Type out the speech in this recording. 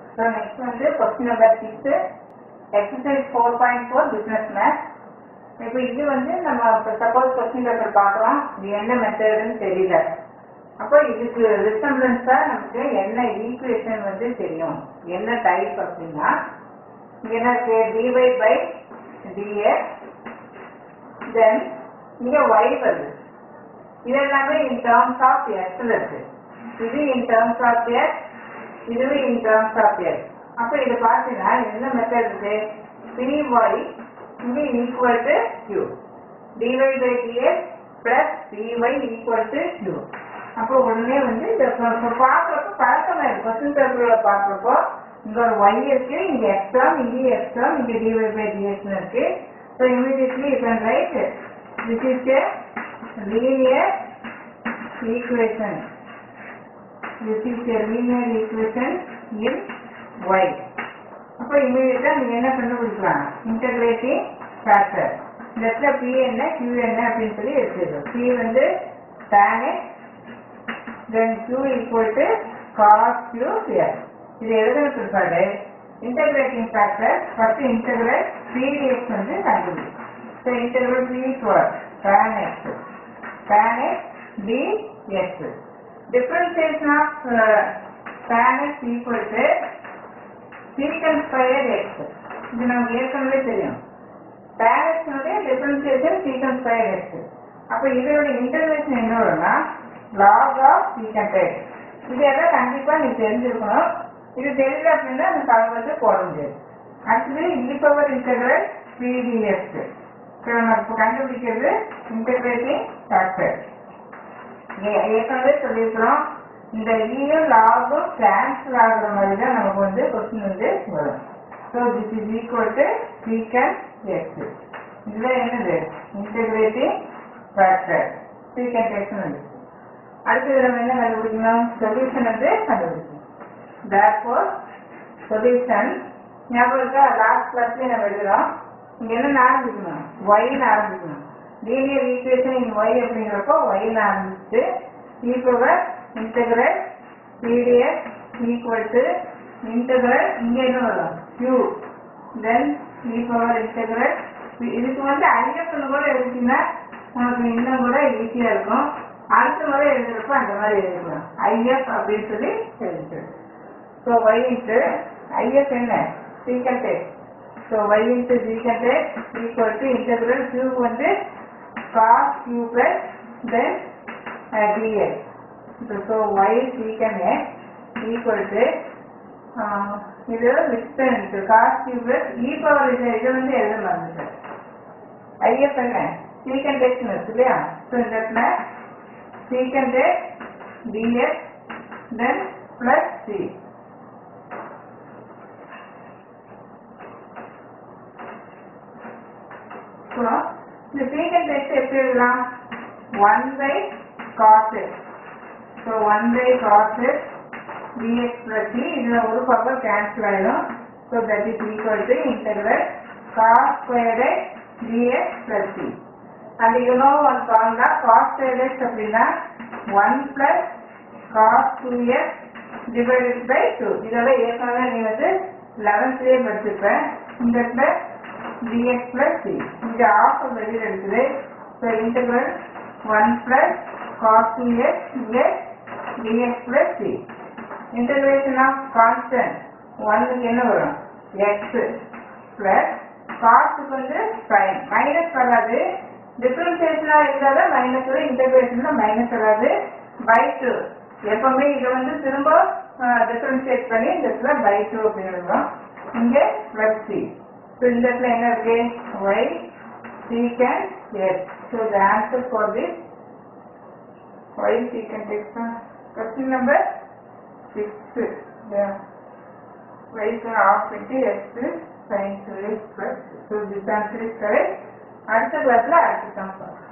so next வந்து question number six exercise four point four business math இப்போ இது வந்து நம்ம இப்போ சப்போஸ் கொஸ்டின் பேப்பர் பார்க்குறோம் இது என்ன மெத்தடுன்னு தெரியல அப்போ இதுக்கு ரிசம்பிளன்ஸாக நமக்கு என்ன ஈக்குவேஷன் வந்து தெரியும் என்ன டைப் அப்படின்னா இங்க என்ன இருக்கு டிவை பை டிஎக்ஸ் தென் இங்க ஒய் வருது இது எல்லாமே இன் டேர்ம்ஸ் ஆஃப் எக்ஸ்ல இருக்கு இது இன் டேர்ம்ஸ் ஆஃப் எக்ஸ் இதுவே இன் டேர்ம்ஸ் ஆஃப் எக்ஸ் அப்ப இது பார்த்தீங்கன்னா என்ன மெத்தட் இருக்கு py இங்க equal to q dy by dx plus py equal to q அப்போ உடனே வந்து இந்த பார்க்கறப்போ பழக்கமா இருக்கு கொஸ்டின் பேப்பர்ல பார்க்கறப்போ இங்க ஒரு y இருக்கு இங்க x term இங்க x term இங்க dy by dx னு இருக்கு so immediately you can write this is a linear equation this is a linear equation in y அப்போ இமீடியட்டா நீங்க என்ன கண்டுபிடிக்கலாம் இன்டகிரேட்டிங் ஃபேக்டர் இந்த இடத்துல p என்ன q என்ன அப்படின்னு சொல்லி எடுத்துக்கணும் p வந்து tan x then q equal to cos q x இது எழுதுன பிற்பாடு integrating factor first integral p dx வந்து கண்டுபிடிக்கும் so integral p for tan x tan x dx differentiation of uh, tan x equal to secant square x இது நமக்கு ஏற்கனவே தெரியும் tan x னுடைய differentiation secant square x அப்ப இதோட இன்டர்வேஷன் என்ன வரும்னா log of secant x இது எல்லாம் கண்டிப்பா நீ தெரிஞ்சிருக்கணும் இது தெரியல அப்படின்னா அந்த தகவல் வந்து போட முடியாது அடுத்தது இ பவர் இன்டகிரல் பிடிஎஸ் நம்ம இப்போ கண்டுபிடிக்கிறது இன்டகிரேட்டிங் ஃபேக்டர் ஏற்கனவே சொல்லியிருக்கிறோம் இந்த ஈயும் லாகும் கேன்சல் ஆகுற மாதிரி தான் நமக்கு வந்து கொஸ்டின் வந்து வரும் so this is equal to secant x இதுல என்னது இன்டகிரேட்டிங் ஃபேக்டர் சீக்கன் எக்ஸ் வந்து அடுத்தது நம்ம என்ன கண்டுபிடிக்கணும் சொல்யூஷன் வந்து கண்டுபிடிக்கணும் therefore சொல்யூஷன் ஞாபகம் இருக்கா லாஸ்ட் கிளாஸ்லயே நம்ம எழுதுறோம் இங்க என்ன ஆரம்பிக்கணும் ஒய்னு ஆரம்பிக்கணும் லீனியர் ஈக்குவேஷன் இன் ஒய் அப்படிங்கிறப்போ ஒய்னு ஆரம்பிச்சு e power integral pdx equal to integral இங்க என்ன வரும் q then e power integral இதுக்கு வந்து ஐஎஃப்னு கூட எழுதினா உனக்கு இன்னும் கூட ஈஸியா இருக்கும் அடுத்த முறை எழுதுறப்போ அந்த மாதிரி எழுதிக்கலாம் ஐஎஃப் அப்படின்னு சொல்லி எழுதிக்கிறது ஸோ ஒய் இன்ட்டு ஐஎஃப் என்ன secant x so y into secant x equal to integral q வந்து cos q plus then dx so y secant x equal to இது மிக்ஸ் பண்ணிட்டு cos q plus e power இது இது வந்து எழுத மறந்துட்டேன் if என்ன சீக்கண்ட் எக்ஸ் இருக்கு இல்லையா ஸோ இந்த இடத்துல secant x dx then plus c so இந்த secant x எப்படி எழுதலாம் 1 by cos x so 1 by cos x dx plus c இதுல ஒரு பவர் கேன்சல் ஆயிடும் so that is equal to integral cos squared x dx plus c and you know one formula cos squared x அப்படின்னா 1 plus cos 2x divided by 2 இதெல்லாம் ஏற்கனவே நீ வந்து 11த்லயே படிச்சிருப்ப இந்த இடத்துல dx plus c இங்க ஆஃப் வெளியில் இருக்குது so integral 1 plus cos 2x இங்க dx plus c integration of constant 1 க்கு என்ன வரும் x plus cos க்கு வந்து sin மைனஸ் வராது டிஃபரன்சியேஷனா இருந்தால மைனஸ் வரும் இன்டகிரேஷன்ல மைனஸ் வராது பை டூ எப்பவுமே இதை வந்து திரும்ப டிஃபரன்சியேட் பண்ணி இந்த இடத்துல பை டூ அப்படின்னு எழுதுறோம் இங்க பிளஸ் சி ஸோ இந்த இடத்துல என்ன இருக்கு y secant s so the answer for this y secant x question number six y half into x sin 2x plus so this answer is correct அடுத்த கிளாஸ்ல அடுத்த சம் பார்க்கலாம்